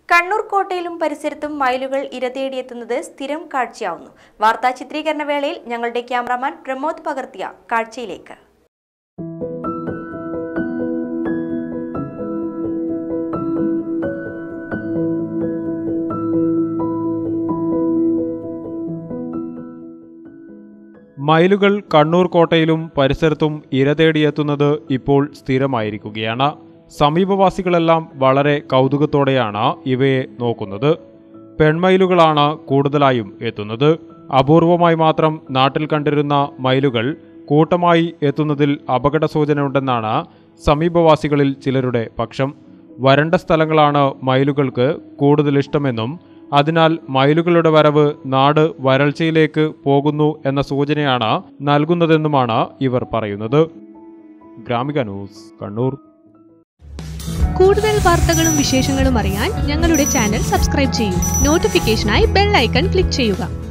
കണ്ണൂർ കോട്ടയിലും പരിസരത്തും മയിലുകൾ ഇരതേടിയെത്തുന്നത് സ്ഥിരം കാഴ്ചയാവുന്നു വാർത്താ ചിത്രീകരണ വേളയിൽ ഞങ്ങളുടെ ക്യാമറാമാൻ പ്രമോദ് പകർത്തിയ കാഴ്ചയിലേക്ക് മയിലുകൾ കണ്ണൂർ കോട്ടയിലും പരിസരത്തും ഇരതേടിയെത്തുന്നത് ഇപ്പോൾ സ്ഥിരമായിരിക്കുകയാണ് സമീപവാസികളെല്ലാം വളരെ കൗതുകത്തോടെയാണ് ഇവയെ നോക്കുന്നത് പെൺമയിലുകളാണ് കൂടുതലായും എത്തുന്നത് അപൂർവമായി മാത്രം നാട്ടിൽ കണ്ടിരുന്ന മയിലുകൾ കൂട്ടമായി എത്തുന്നതിൽ അപകട സൂചനയുണ്ടെന്നാണ് സമീപവാസികളിൽ ചിലരുടെ പക്ഷം വരണ്ട സ്ഥലങ്ങളാണ് മയിലുകൾക്ക് കൂടുതൽ ഇഷ്ടമെന്നും അതിനാൽ മയിലുകളുടെ വരവ് നാട് വരൾച്ചയിലേക്ക് പോകുന്നു എന്ന സൂചനയാണ് നൽകുന്നതെന്നുമാണ് ഇവർ പറയുന്നത് ഗ്രാമിക ന്യൂസ് കണ്ണൂർ കൂടുതൽ വാർത്തകളും വിശേഷങ്ങളും അറിയാൻ ഞങ്ങളുടെ ചാനൽ സബ്സ്ക്രൈബ് ചെയ്യൂ നോട്ടിഫിക്കേഷനായി ബെൽ ഐക്കൺ ക്ലിക്ക് ചെയ്യുക